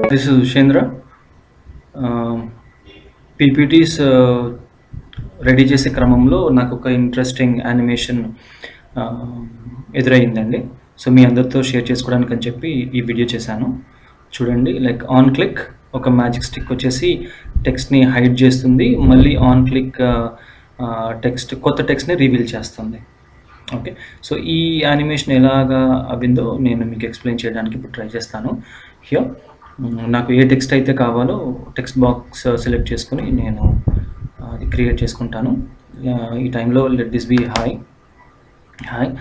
This is Ushendra. PPTs ready చేసే క్రమంలో నాకు ఒక ఇంట్రెస్టింగ్ యానిమేషన్ ఎదురయ్యిందండి సో మీ అందరితో షేర్ చేసుకోవడానికి అని చెప్పి ఈ వీడియో చేశాను చూడండి లైక్ ఆన్ క్లిక్ ఒక మ్యాజిక్ స్టిక్ వచ్చేసి టెక్స్ట్ని హైడ్ చేస్తుంది మళ్ళీ ఆన్ క్లిక్ టెక్స్ట్ కొత్త టెక్స్ట్ని రివీల్ చేస్తుంది ఓకే సో ఈ యానిమేషన్ ఎలాగా అవిందో నేను మీకు ఎక్స్ప్లెయిన్ చేయడానికి ఇప్పుడు ట్రై చేస్తాను హియర్ నాకు ఏ టెక్స్ట్ అయితే కావాలో టెక్స్ట్ బాక్స్ సెలెక్ట్ చేసుకుని నేను అది క్రియేట్ చేసుకుంటాను ఈ టైంలో let this be hi hi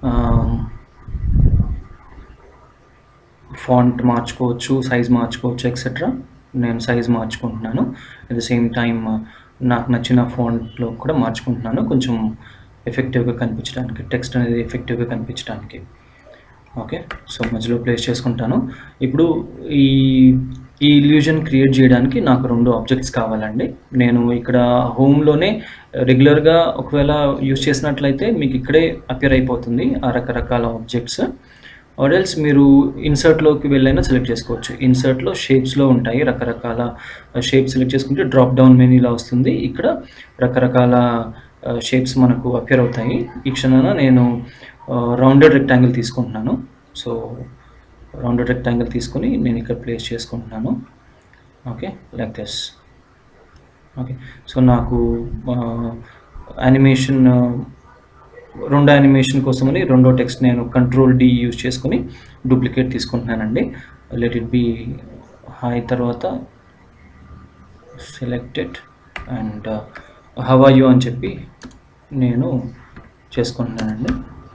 font మార్చుకోవచ్చు సైజ్ మార్చుకోవచ్చు ఎక్సెట్రా నేను సైజ్ మార్చుకుంటున్నాను అట్ ద సేమ్ టైం నాకు నచ్చిన ఫాంట్లో కూడా మార్చుకుంటున్నాను కొంచెం ఎఫెక్టివ్గా కనిపించడానికి టెక్స్ట్ అనేది ఎఫెక్టివ్గా కనిపించడానికి ఓకే సో మధ్యలో ప్లేస్ చేసుకుంటాను ఇప్పుడు ఈ ఈ ఇల్యూజన్ క్రియేట్ చేయడానికి నాకు రెండు ఆబ్జెక్ట్స్ కావాలండి నేను ఇక్కడ హోమ్లోనే రెగ్యులర్గా ఒకవేళ యూజ్ చేసినట్లయితే మీకు ఇక్కడే అపియర్ అయిపోతుంది ఆ రకరకాల ఆబ్జెక్ట్స్ ఆర్డల్స్ మీరు ఇన్సర్ట్లోకి వెళ్ళైనా సెలెక్ట్ చేసుకోవచ్చు ఇన్సర్ట్లో షేప్స్లో ఉంటాయి రకరకాల షేప్స్ సెలెక్ట్ చేసుకుంటే డ్రాప్ డౌన్ మెనూలా వస్తుంది ఇక్కడ రకరకాల షేప్స్ మనకు అపియర్ అవుతాయి ఈ క్షణాన నేను రౌండెడ్ రెక్టాంగిల్ తీసుకుంటున్నాను సో రౌండెడ్ రెక్టాంగిల్ తీసుకొని నేను ఇక్కడ ప్లేస్ చేసుకుంటున్నాను okay like this okay so నాకు యానిమేషన్ రెండు యానిమేషన్ కోసమని రెండో టెక్స్ట్ నేను కంట్రోల్ డి యూజ్ చేసుకొని డూప్లికేట్ తీసుకుంటున్నానండి లెట్ ఇట్ బి హై తర్వాత సెలెక్టెడ్ అండ్ హవా యూ అని చెప్పి నేను చేసుకుంటున్నానండి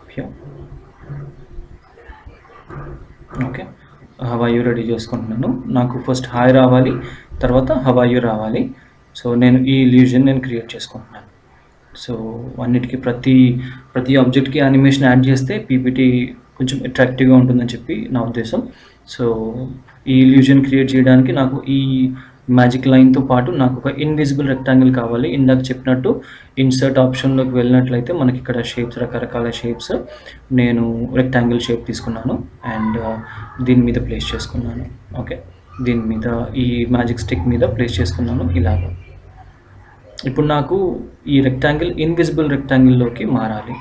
ఓకే హవాయు రెడీ చేసుకుంటున్నాను నాకు ఫస్ట్ హాయ్ రావాలి తర్వాత హవాయు రావాలి సో నేను ఈ ఇల్యూజన్ నేను క్రియేట్ చేసుకుంటున్నాను సో అన్నిటికీ ప్రతి ప్రతి ఆబ్జెక్ట్కి యానిమేషన్ యాడ్ చేస్తే పీపీటీ కొంచెం అట్రాక్టివ్గా ఉంటుందని చెప్పి నా ఉద్దేశం సో ఈ ఇల్యూజన్ క్రియేట్ చేయడానికి నాకు ఈ మ్యాజిక్ లైన్తో పాటు నాకు ఒక ఇన్విజిబుల్ రెక్టాంగిల్ కావాలి ఇందాక చెప్పినట్టు ఇన్సర్ట్ ఆప్షన్లోకి వెళ్ళినట్లయితే మనకి ఇక్కడ షేప్స్ రకరకాల షేప్స్ నేను రెక్టాంగిల్ షేప్ తీసుకున్నాను అండ్ దీని మీద ప్లేస్ చేసుకున్నాను ఓకే దీని మీద ఈ మ్యాజిక్ స్టిక్ మీద ప్లేస్ చేసుకున్నాను ఇలాగ ఇప్పుడు నాకు ఈ రెక్టాంగిల్ ఇన్విజిబుల్ రెక్టాంగిల్లోకి మారాలి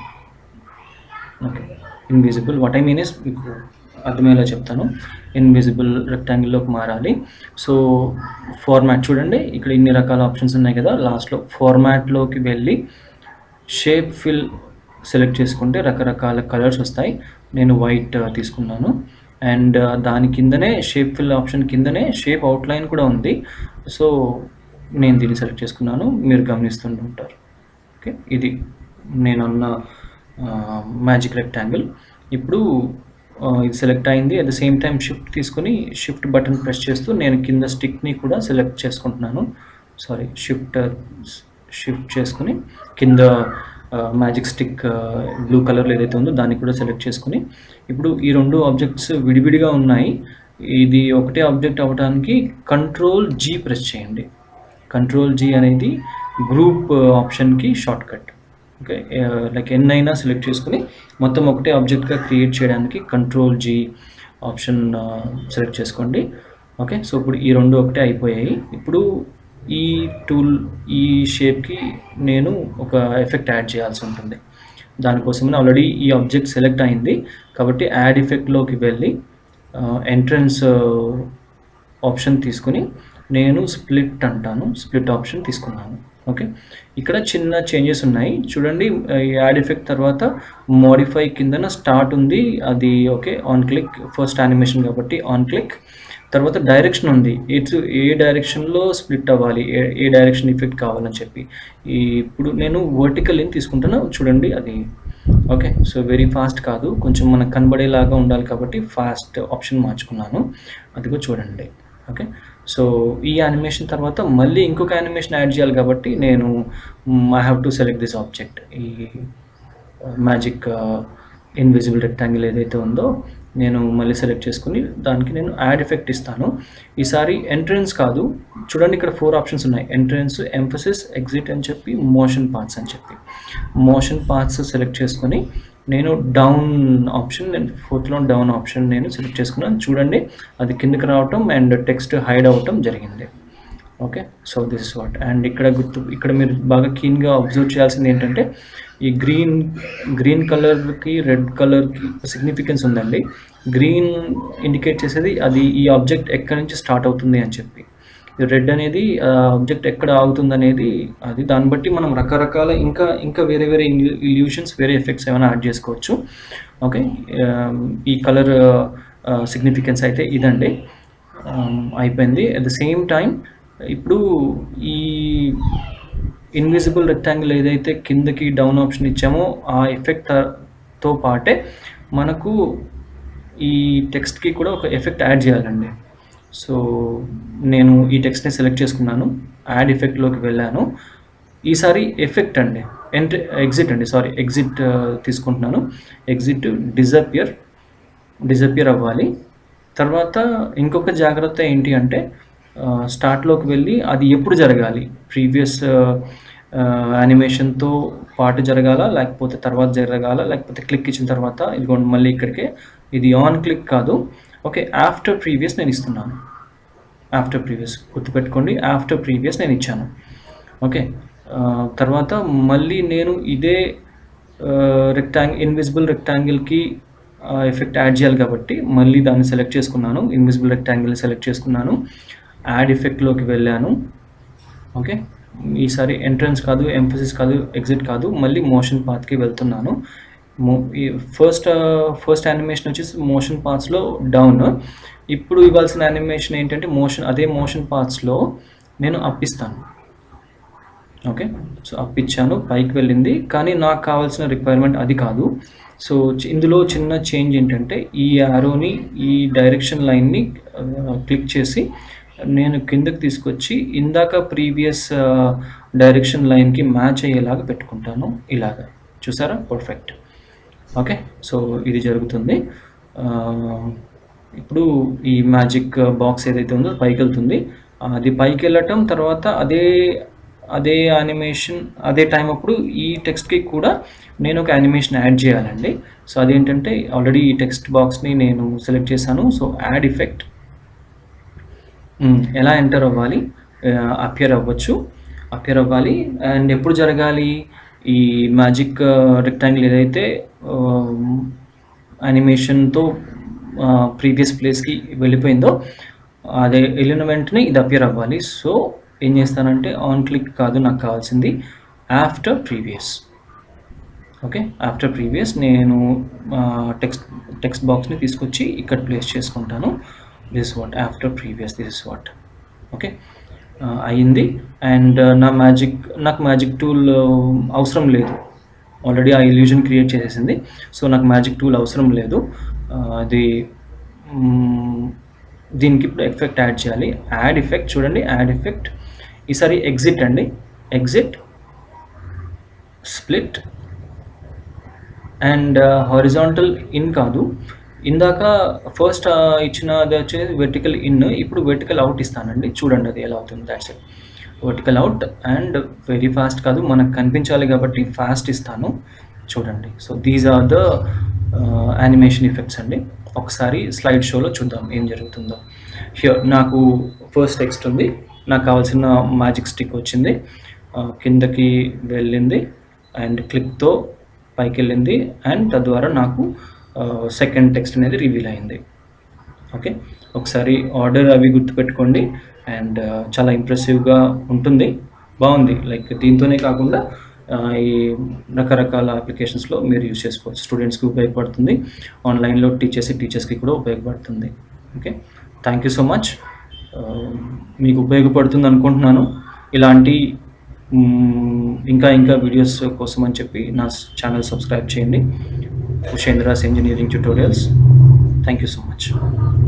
okay invisible what I mean is మీకు అర్థమయ్యేలా చెప్తాను ఇన్విజిబుల్ రెక్టాంగిల్లోకి మారాలి సో ఫార్మాట్ చూడండి ఇక్కడ ఇన్ని రకాల ఆప్షన్స్ ఉన్నాయి కదా లాస్ట్లో ఫార్మాట్లోకి వెళ్ళి షేప్ ఫిల్ సెలెక్ట్ చేసుకుంటే రకరకాల కలర్స్ వస్తాయి నేను వైట్ తీసుకున్నాను అండ్ దాని కిందనే షేప్ ఫిల్ ఆప్షన్ కిందనే షేప్ అవుట్లైన్ కూడా ఉంది సో నేను దీన్ని సెలెక్ట్ చేసుకున్నాను మీరు గమనిస్తుంటారు ఓకే ఇది నేను అన్న మ్యాజిక్ రెక్టాంగిల్ ఇప్పుడు ఇది సెలెక్ట్ అయింది at the same time shift తీసుకొని షిఫ్ట్ బటన్ ప్రెస్ చేస్తూ నేను కింద స్టిక్ని కూడా సెలెక్ట్ చేసుకుంటున్నాను సారీ షిఫ్ట్ షిఫ్ట్ చేసుకుని కింద మ్యాజిక్ స్టిక్ బ్లూ కలర్లో ఏదైతే ఉందో దాన్ని కూడా సెలెక్ట్ చేసుకుని ఇప్పుడు ఈ రెండు ఆబ్జెక్ట్స్ విడివిడిగా ఉన్నాయి ఇది ఒకటే ఆబ్జెక్ట్ అవ్వడానికి కంట్రోల్ జీ ప్రెస్ చేయండి కంట్రోల్ జీ అనేది గ్రూప్ ఆప్షన్కి షార్ట్ కట్ ఓకే లైక్ ఎన్నైనా సెలెక్ట్ చేసుకుని మొత్తం ఒకటే ఆబ్జెక్ట్గా క్రియేట్ చేయడానికి కంట్రోల్ జీ ఆప్షన్ సెలెక్ట్ చేసుకోండి ఓకే సో ఇప్పుడు ఈ రెండు ఒకటే అయిపోయాయి ఇప్పుడు ఈ టూల్ ఈ షేప్కి నేను ఒక ఎఫెక్ట్ యాడ్ చేయాల్సి ఉంటుంది దానికోసమని ఆల్రెడీ ఈ ఆబ్జెక్ట్ సెలెక్ట్ అయింది కాబట్టి యాడ్ ఎఫెక్ట్లోకి వెళ్ళి ఎంట్రన్స్ ఆప్షన్ తీసుకుని నేను స్ప్లిట్ అంటాను స్ప్లిట్ ఆప్షన్ తీసుకున్నాను ఓకే ఇక్కడ చిన్న చేంజెస్ ఉన్నాయి చూడండి యాడ్ ఎఫెక్ట్ తర్వాత మోడిఫై కిందన స్టార్ట్ ఉంది అది okay on click first animation కాబట్టి ఆన్ క్లిక్ తర్వాత డైరెక్షన్ ఉంది ఇట్స్ ఏ డైరెక్షన్లో స్ప్లిట్ అవ్వాలి ఏ ఏ డైరెక్షన్ ఎఫెక్ట్ కావాలని చెప్పి ఇప్పుడు నేను వర్టికల్ ఇన్ తీసుకుంటాను చూడండి అది ఓకే సో వెరీ ఫాస్ట్ కాదు కొంచెం మనకు కనబడేలాగా ఉండాలి కాబట్టి ఫాస్ట్ ఆప్షన్ మార్చుకున్నాను అదిగో చూడండి ఓకే సో ఈ యానిమేషన్ తర్వాత మళ్ళీ ఇంకొక యానిమేషన్ యాడ్ చేయాలి కాబట్టి నేను I have to select this object ఈ మ్యాజిక్ ఇన్విజిబుల్ రెక్టాంగిల్ ఏదైతే ఉందో నేను మళ్ళీ సెలెక్ట్ చేసుకుని దానికి నేను యాడ్ ఎఫెక్ట్ ఇస్తాను ఈసారి ఎంట్రన్స్ కాదు చూడండి ఇక్కడ ఫోర్ ఆప్షన్స్ ఉన్నాయి ఎంట్రన్స్ ఎంఫసిస్ ఎగ్జిట్ అని చెప్పి మోషన్ పార్ట్స్ అని చెప్పి మోషన్ పార్ట్స్ సెలెక్ట్ చేసుకొని నేను డౌన్ ఆప్షన్ నేను ఫోర్త్లో డౌన్ ఆప్షన్ నేను సెలెక్ట్ చేసుకున్నాను చూడండి అది కిందకి రావటం అండ్ టెక్స్ట్ హైడ్ అవ్వటం జరిగింది okay so this is what and ఇక్కడ గుర్తు ఇక్కడ మీరు బాగా కీన్గా అబ్జర్వ్ చేయాల్సింది ఏంటంటే ఈ గ్రీన్ గ్రీన్ కలర్కి రెడ్ కలర్కి సిగ్నిఫికెన్స్ ఉందండి గ్రీన్ ఇండికేట్ చేసేది అది ఈ ఆబ్జెక్ట్ ఎక్కడి నుంచి స్టార్ట్ అవుతుంది అని చెప్పి రెడ్ అనేది ఆబ్జెక్ట్ ఎక్కడ ఆగుతుంది అనేది అది దాన్ని బట్టి మనం రకరకాల ఇంకా ఇంకా వేరే వేరే ఇల్యూషన్స్ వేరే ఎఫెక్ట్స్ ఏమైనా యాడ్ చేసుకోవచ్చు ఓకే ఈ కలర్ సిగ్నిఫికెన్స్ అయితే ఇదండి Um, అయిపోయింది అట్ ద సేమ్ టైం ఇప్పుడు ఈ ఇన్విజిబుల్ రెక్టాంగిల్ ఏదైతే కిందకి డౌన్ ఆప్షన్ ఇచ్చామో ఆ ఎఫెక్ట్ తో పాటే మనకు ఈ టెక్స్ట్కి కూడా ఒక ఎఫెక్ట్ యాడ్ చేయాలండి సో నేను ఈ టెక్స్ట్ని సెలెక్ట్ చేసుకున్నాను యాడ్ ఎఫెక్ట్లోకి వెళ్ళాను ఈసారి ఎఫెక్ట్ అండి ఎంట్రీ ఎగ్జిట్ అండి సారీ ఎగ్జిట్ తీసుకుంటున్నాను ఎగ్జిట్ డిజపియర్ డిజపియర్ అవ్వాలి తర్వాత ఇంకొక జాగ్రత్త ఏంటి అంటే స్టార్ట్లోకి వెళ్ళి అది ఎప్పుడు జరగాలి ప్రీవియస్ యానిమేషన్తో పాటు జరగాల లేకపోతే తర్వాత జరగాల లేకపోతే క్లిక్ ఇచ్చిన తర్వాత ఇదిగోండి మళ్ళీ ఇక్కడికే ఇది ఆన్ క్లిక్ కాదు ఓకే ఆఫ్టర్ ప్రీవియస్ నేను ఇస్తున్నాను ఆఫ్టర్ ప్రీవియస్ గుర్తుపెట్టుకోండి ఆఫ్టర్ ప్రీవియస్ నేను ఇచ్చాను ఓకే తర్వాత మళ్ళీ నేను ఇదే రెక్టాంగ్ ఇన్విజిబుల్ రెక్టాంగిల్కి ఎఫెక్ట్ యాడ్ చేయాలి కాబట్టి మళ్ళీ దాన్ని సెలెక్ట్ చేసుకున్నాను ఇన్విజిబుల్ రెక్టాంగిల్ సెలెక్ట్ చేసుకున్నాను యాడ్ ఎఫెక్ట్లోకి వెళ్ళాను ఓకే ఈసారి ఎంట్రన్స్ కాదు ఎంఫసిస్ కాదు ఎగ్జిట్ కాదు మళ్ళీ మోషన్ పాత్కి వెళ్తున్నాను ఫస్ట్ ఫస్ట్ యానిమేషన్ వచ్చేసి మోషన్ పాత్స్లో డౌన్ ఇప్పుడు ఇవ్వాల్సిన యానిమేషన్ ఏంటంటే మోషన్ అదే మోషన్ పాత్స్లో నేను అప్పిస్తాను ఓకే సో అప్పిచ్చాను పైకి వెళ్ళింది కానీ నాకు కావాల్సిన రిక్వైర్మెంట్ అది కాదు సో చి- ఇందులో చిన్న చేంజ్ ఏంటంటే ఈ యారోని ఈ డైరెక్షన్ లైన్ని క్లిక్ చేసి నేను కిందకి తీసుకొచ్చి ఇందాక ప్రీవియస్ డైరెక్షన్ లైన్కి మ్యాచ్ అయ్యేలాగా పెట్టుకుంటాను ఇలాగా చూసారా పర్ఫెక్ట్ ఓకే సో ఇది జరుగుతుంది ఆ, ఇప్పుడు ఈ మ్యాజిక్ బాక్స్ ఏదైతే ఉందో పైకి వెళ్తుంది అది పైకి వెళ్ళటం తర్వాత అదే అదే యానిమేషన్ అదే టైం అప్పుడు ఈ టెక్స్ట్కి కూడా నేను ఒక యానిమేషన్ యాడ్ చేయాలండి సో అదేంటంటే ఆల్రెడీ ఈ టెక్స్ట్ బాక్స్ని నేను సెలెక్ట్ చేశాను సో యాడ్ ఎఫెక్ట్ ఎలా ఎంటర్ అవ్వాలి అపియర్ అవ్వచ్చు అపియర్ అవ్వాలి అండ్ ఎప్పుడు జరగాలి ఈ మ్యాజిక్ రెక్టాంగిల్ ఏదైతే యానిమేషన్తో ప్రీవియస్ ప్లేస్కి వెళ్ళిపోయిందో అదే వెళ్ళిన వెంటనే ఇది అపియర్ అవ్వాలి సో ఏం చేస్తానంటే ఆన్ క్లిక్ కాదు నాకు కావాల్సింది after previous okay after previous నేను టెక్స్ట్ టెక్స్ట్ బాక్స్ని తీసుకొచ్చి ఇక్కడ ప్లేస్ చేసుకుంటాను this what after previous this is what okay అయింది అండ్ నా మ్యాజిక్ నాకు మ్యాజిక్ టూల్ అవసరం లేదు ఆల్రెడీ ఆ ఇల్యూజన్ క్రియేట్ చేసేసింది సో నాకు మ్యాజిక్ టూల్ అవసరం లేదు ఆ, అది మ్, దీనికి ఇప్పుడు ఎఫెక్ట్ యాడ్ చేయాలి యాడ్ ఎఫెక్ట్ చూడండి యాడ్ ఎఫెక్ట్ ఈసారి ఎగ్జిట్ అండి exit split and horizontal in కాదు ఇందాక ఫస్ట్ ఇచ్చినది వచ్చేది వెర్టికల్ ఇన్ ఇప్పుడు వెర్టికల్ అవుట్ ఇస్తానండి చూడండి అది ఎలా అవుతుంది that's it vertical out and very fast కాదు మనకు కనిపించాలి కాబట్టి ఫాస్ట్ ఇస్తాను చూడండి so these are the animation effects అండి ఒకసారి స్లైడ్ షోలో చూద్దాం ఏం జరుగుతుందో హియర్ నాకు ఫస్ట్ టెక్స్ట్ ఉంది నాకు కావాల్సిన మ్యాజిక్ స్టిక్ వచ్చింది ఆ, కిందకి వెళ్ళింది అండ్ క్లిక్తో పైకి వెళ్ళింది అండ్ తద్వారా నాకు సెకండ్ టెక్స్ట్ అనేది రివీల్ అయింది ఓకే ఒకసారి ఆర్డర్ అవి గుర్తుపెట్టుకోండి అండ్ చాలా ఇంప్రెసివ్గా ఉంటుంది బాగుంది లైక్ దీంతోనే కాకుండా ఆ, ఈ రకరకాల అప్లికేషన్స్లో మీరు యూజ్ చేసుకోవచ్చు స్టూడెంట్స్కి ఉపయోగపడుతుంది ఆన్లైన్లో టీచర్స్ టీచర్స్కి కూడా ఉపయోగపడుతుంది okay thank you so much మీకు ఉపయోగపడుతుంది అనుకుంటున్నాను ఇలాంటి మ్మ్, ఇంకా ఇంకా వీడియోస్ కోసం అని చెప్పి నా ఛానల్ సబ్స్క్రైబ్ చేయండి కుషేంద్రాస్ engineering tutorials thank you so much